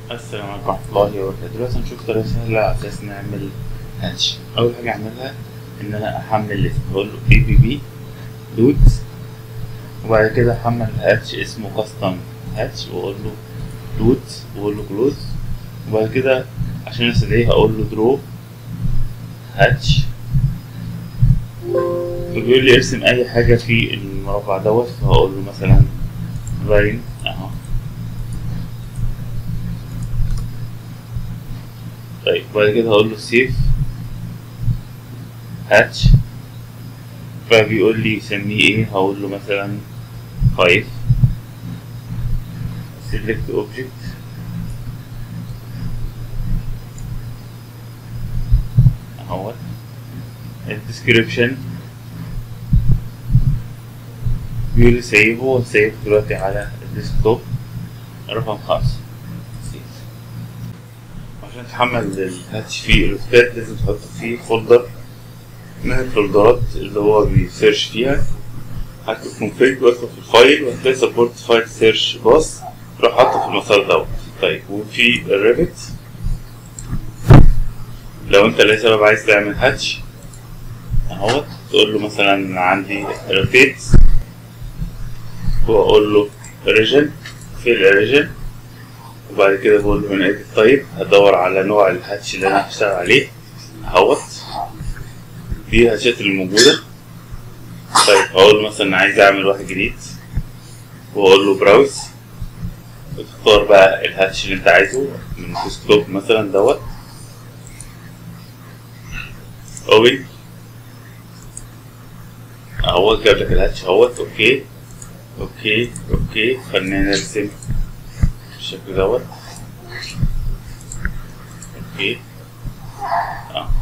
السلام عليكم ورحمة الله وبركاته دلوقتي هنشوف طريقة سهلة على أساس نعمل هاتش أول حاجة أعملها إن أنا أحمل الاسم بقول له بي بي بي دوت وبعد كده أحمل هاتش اسمه كاستم هاتش وأقول له دوت وأقول له كلوز وبعد كده عشان أسليه هقول له درو هاتش وبيقول لي ارسم أي حاجة في المربع دوت فهقول له مثلا لاين أهو طيب بعد كده هقول له سيف هاتش فبيقول لي سميه ايه هقول له مثلا فايف select object اهوت الديسكريبشن بيقول لي سيبه وسيبه دلوقتي على الديسكتوب رقم خمسة عشان تحمل الهاتش فيه الوسبات لازم تحط فيه فولدر من الفولدرات اللي هو بيسيرش فيها هكتب كونفيج وادخل في الفايل وهتلاقي سبورت فايل سيرش باص روح حاطه في المسار دوت طيب وفي الريفت لو انت لسبب عايز تعمل هاتش اهوت تقول له مثلا عندي روتيت واقول له ريجن في الريجن وبعد كده بقول له هنا ايديت طيب هدور على نوع الهاتش اللي انا هشتغل عليه اهوت دي الهاتشات اللي موجودة طيب هقول له مثلا عايز اعمل واحد جديد واقول له براوز وتختار بقى الهاتش اللي انت عايزه من ديسكتوب مثلا دوت اوبن اهوت جاب لك الهاتش اهوت اوكي اوكي اوكي خلينا نرسم بالشكل دوت اوكي اه